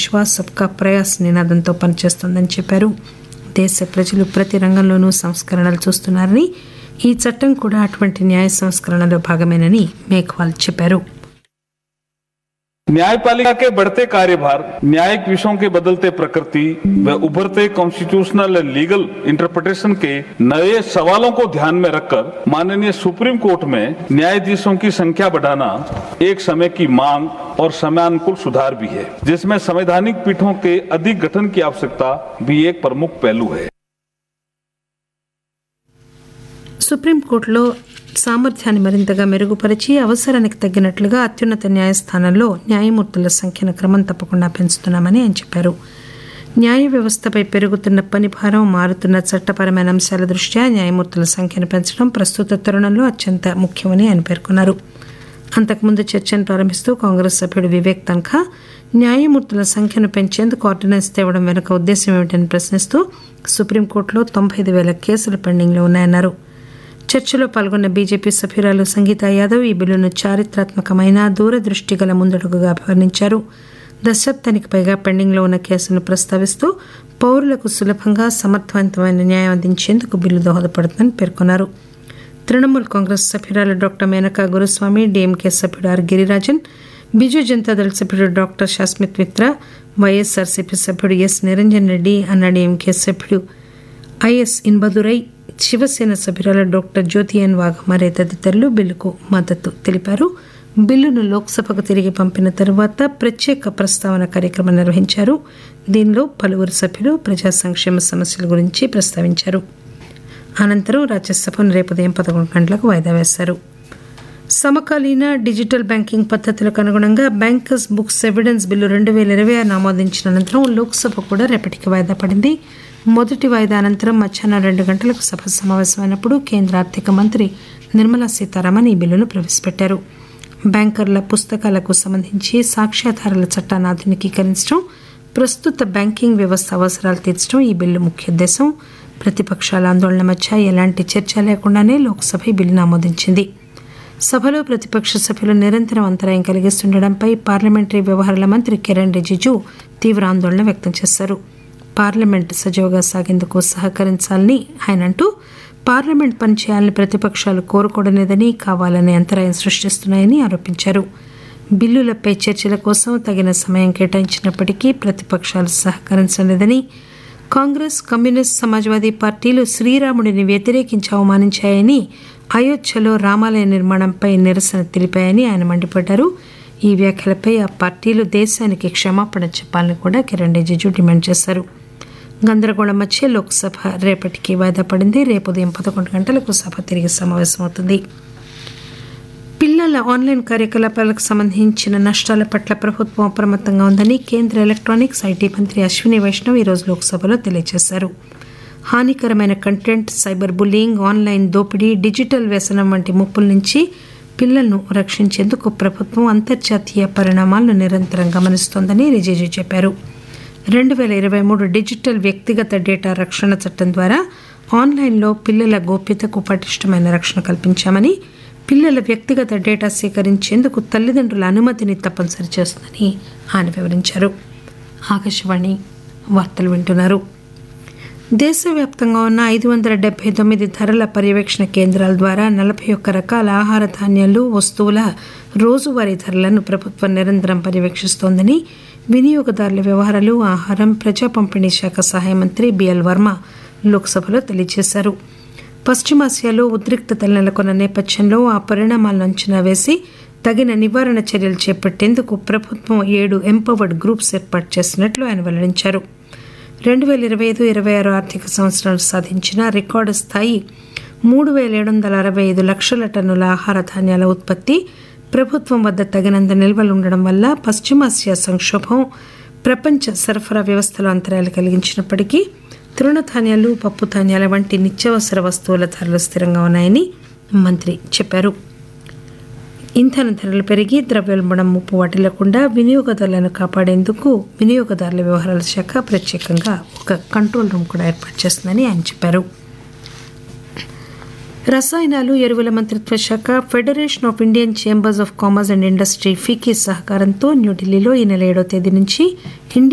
విశ్వాస్ సబ్కా ప్రయాస్ నినాదంతో పనిచేస్తోందని చెప్పారు దేశ ప్రజలు ప్రతి రంగంలోనూ సంస్కరణలు చూస్తున్నారని ఈ చట్టం కూడా అటువంటి న్యాయ సంస్కరణలో భాగమేనని మేఘ్వాల్ చెప్పారు न्यायपालिका के बढ़ते कार्यभार न्यायिक विषयों की बदलते प्रकृति व उभरते कॉन्स्टिट्यूशनल एंड लीगल इंटरप्रिटेशन के नए सवालों को ध्यान में रखकर माननीय सुप्रीम कोर्ट में न्यायाधीशों की संख्या बढ़ाना एक समय की मांग और समयानुकूल सुधार भी है जिसमें संवैधानिक पीठों के अधिक गठन की आवश्यकता भी एक प्रमुख पहलू है సుప్రీంకోర్టులో సామర్థ్యాన్ని మరింతగా మెరుగుపరిచి అవసరానికి తగ్గినట్లుగా అత్యున్నత న్యాయస్థానంలో న్యాయమూర్తుల సంఖ్యను క్రమం తప్పకుండా పెంచుతున్నామని ఆయన చెప్పారు న్యాయ వ్యవస్థపై పెరుగుతున్న పనిభారం మారుతున్న చట్టపరమైన అంశాల దృష్ట్యా న్యాయమూర్తుల సంఖ్యను పెంచడం ప్రస్తుత తరుణంలో అత్యంత ముఖ్యమని ఆయన పేర్కొన్నారు అంతకుముందు చర్చను ప్రారంభిస్తూ కాంగ్రెస్ సభ్యుడు వివేక్ తన్ఖా న్యాయమూర్తుల సంఖ్యను పెంచేందుకు ఆర్డినెన్స్ తేవడం వెనుక ఉద్దేశం ఏమిటని ప్రశ్నిస్తూ సుప్రీంకోర్టులో తొంభై ఐదు వేల కేసులు పెండింగ్లో ఉన్నాయన్నారు చర్చలో పాల్గొన్న బీజేపీ సభ్యురాలు సంగీత యాదవ్ ఈ బిల్లును చారిత్రాత్మకమైన దూరదృష్టి గల ముందడుగుగా అభివర్ణించారు దశాబ్దానికి పైగా పెండింగ్లో ఉన్న కేసును ప్రస్తావిస్తూ పౌరులకు సులభంగా సమర్థవంతమైన న్యాయం అందించేందుకు బిల్లు దోహదపడుతుందని పేర్కొన్నారు తృణమూల్ కాంగ్రెస్ సభ్యురాలు డాక్టర్ మేనకా గురుస్వామి డీఎంకే సభ్యుడు ఆర్ గిరిరాజన్ బిజు జనతాదళ సభ్యుడు డాక్టర్ శాస్మిత్ మిత్రా వైఎస్ఆర్సీపీ సభ్యుడు ఎస్ నిరంజన్ రెడ్డి అన్నాడీఎంకే సభ్యుడు ఐఎస్ ఇన్బదురై శివసేన సభ్యురాలు డాక్టర్ జ్యోతి ఎన్ వాఘమారే తదితరులు బిల్లుకు మద్దతు తెలిపారు బిల్లును లోక్సభకు తిరిగి పంపిన తరువాత ప్రత్యేక ప్రస్తావన కార్యక్రమం నిర్వహించారు దీనిలో పలువురు సభ్యులు ప్రజా సంక్షేమ సమస్యల గురించి ప్రస్తావించారు అనంతరం రాజ్యసభను రేపు ఉదయం పదకొండు గంటలకు వాయిదా వేశారు సమకాలీన డిజిటల్ బ్యాంకింగ్ పద్ధతులకు అనుగుణంగా బ్యాంకర్స్ బుక్స్ ఎవిడెన్స్ బిల్లు రెండు వేల ఇరవై ఆరు ఆమోదించిన అనంతరం లోక్సభ కూడా రేపటికి వాయిదా పడింది మొదటి వాయిదా అనంతరం మధ్యాహ్నం రెండు గంటలకు సభ సమావేశమైనప్పుడు కేంద్ర ఆర్థిక మంత్రి నిర్మలా సీతారామన్ ఈ బిల్లును ప్రవేశపెట్టారు బ్యాంకర్ల పుస్తకాలకు సంబంధించి సాక్ష్యాధారాల చట్టాన్ని ఆధునికీకరించడం ప్రస్తుత బ్యాంకింగ్ వ్యవస్థ అవసరాలు తీర్చడం ఈ బిల్లు ముఖ్య ఉద్దేశం ప్రతిపక్షాల ఆందోళన మధ్య ఎలాంటి చర్చ లేకుండానే లోక్సభ ఈ బిల్లును ఆమోదించింది సభలో ప్రతిపక్ష సభ్యులు నిరంతరం అంతరాయం కలిగిస్తుండడంపై పార్లమెంటరీ వ్యవహారాల మంత్రి కిరణ్ రిజిజు తీవ్ర ఆందోళన వ్యక్తం చేశారు పార్లమెంట్ సజావుగా సాగేందుకు సహకరించాలని ఆయన అంటూ పార్లమెంట్ పనిచేయాలని ప్రతిపక్షాలు కోరుకోవడలేదని కావాలని అంతరాయం సృష్టిస్తున్నాయని ఆరోపించారు బిల్లులపై చర్చల కోసం తగిన సమయం కేటాయించినప్పటికీ ప్రతిపక్షాలు సహకరించలేదని కాంగ్రెస్ కమ్యూనిస్ట్ సమాజ్వాదీ పార్టీలు శ్రీరాముడిని వ్యతిరేకించి అవమానించాయని అయోధ్యలో రామాలయ నిర్మాణంపై నిరసన తెలిపాయని ఆయన మండిపడ్డారు ఈ వ్యాఖ్యలపై ఆ పార్టీలు దేశానికి క్షమాపణ చెప్పాలని కూడా కిరణ్ రిజిజు డిమాండ్ చేశారు గందరగోళం మధ్య లోక్సభ రేపటికి వాయిదా పడింది రేపు ఉదయం పదకొండు గంటలకు సభ తిరిగి సమావేశమవుతుంది పిల్లల ఆన్లైన్ కార్యకలాపాలకు సంబంధించిన నష్టాల పట్ల ప్రభుత్వం అప్రమత్తంగా ఉందని కేంద్ర ఎలక్ట్రానిక్స్ ఐటీ మంత్రి అశ్విని వైష్ణవ్ ఈరోజు లోక్సభలో తెలియజేశారు హానికరమైన కంటెంట్ సైబర్ బుల్లింగ్ ఆన్లైన్ దోపిడీ డిజిటల్ వ్యసనం వంటి ముప్పుల నుంచి పిల్లలను రక్షించేందుకు ప్రభుత్వం అంతర్జాతీయ పరిణామాలను నిరంతరం గమనిస్తోందని రిజిజు చెప్పారు రెండు వేల ఇరవై మూడు డిజిటల్ వ్యక్తిగత డేటా రక్షణ చట్టం ద్వారా ఆన్లైన్లో పిల్లల గోప్యతకు పటిష్టమైన రక్షణ కల్పించామని పిల్లల వ్యక్తిగత డేటా సేకరించేందుకు తల్లిదండ్రుల అనుమతిని తప్పనిసరి చేస్తుందని ఆయన వివరించారు ఆకాశవాణి వార్తలు వింటున్నారు దేశవ్యాప్తంగా ఉన్న ఐదు వందల డెబ్బై తొమ్మిది ధరల పర్యవేక్షణ కేంద్రాల ద్వారా నలభై ఒక్క రకాల ఆహార ధాన్యాలు వస్తువుల రోజువారీ ధరలను ప్రభుత్వం నిరంతరం పర్యవేక్షిస్తోందని వినియోగదారుల వ్యవహారాలు ఆహారం ప్రజా పంపిణీ శాఖ సహాయ మంత్రి బిఎల్ వర్మ లోక్సభలో తెలియజేశారు పశ్చిమాసియాలో ఉద్రిక్తతలు నెలకొన్న నేపథ్యంలో ఆ పరిణామాలను అంచనా వేసి తగిన నివారణ చర్యలు చేపట్టేందుకు ప్రభుత్వం ఏడు ఎంపవర్డ్ గ్రూప్స్ ఏర్పాటు చేసినట్లు ఆయన వెల్లడించారు రెండు వేల ఇరవై ఐదు ఇరవై ఆరు ఆర్థిక సంవత్సరాలు సాధించిన రికార్డు స్థాయి మూడు వేల ఏడు వందల అరవై ఐదు లక్షల టన్నుల ఆహార ధాన్యాల ఉత్పత్తి ప్రభుత్వం వద్ద తగినంత నిల్వలు ఉండడం వల్ల పశ్చిమాసియా సంక్షోభం ప్రపంచ సరఫరా వ్యవస్థలో అంతరాయాలు కలిగించినప్పటికీ తృణధాన్యాలు పప్పు ధాన్యాల వంటి నిత్యావసర వస్తువుల ధరలు స్థిరంగా ఉన్నాయని మంత్రి చెప్పారు ఇంధన ధరలు పెరిగి ద్రవ్యోల్బణం ముప్పు వాటిల్లకుండా వినియోగదారులను కాపాడేందుకు వినియోగదారుల వ్యవహారాల శాఖ ప్రత్యేకంగా ఒక కంట్రోల్ రూమ్ కూడా ఏర్పాటు చేస్తుందని ఆయన చెప్పారు రసాయనాలు ఎరువుల మంత్రిత్వ శాఖ federation of Indian chambers of commerce and industry FICCI సహకారంతో న్యూఢిల్లీలో ఈ నెల ఏడో తేదీ నుంచి ఇండియా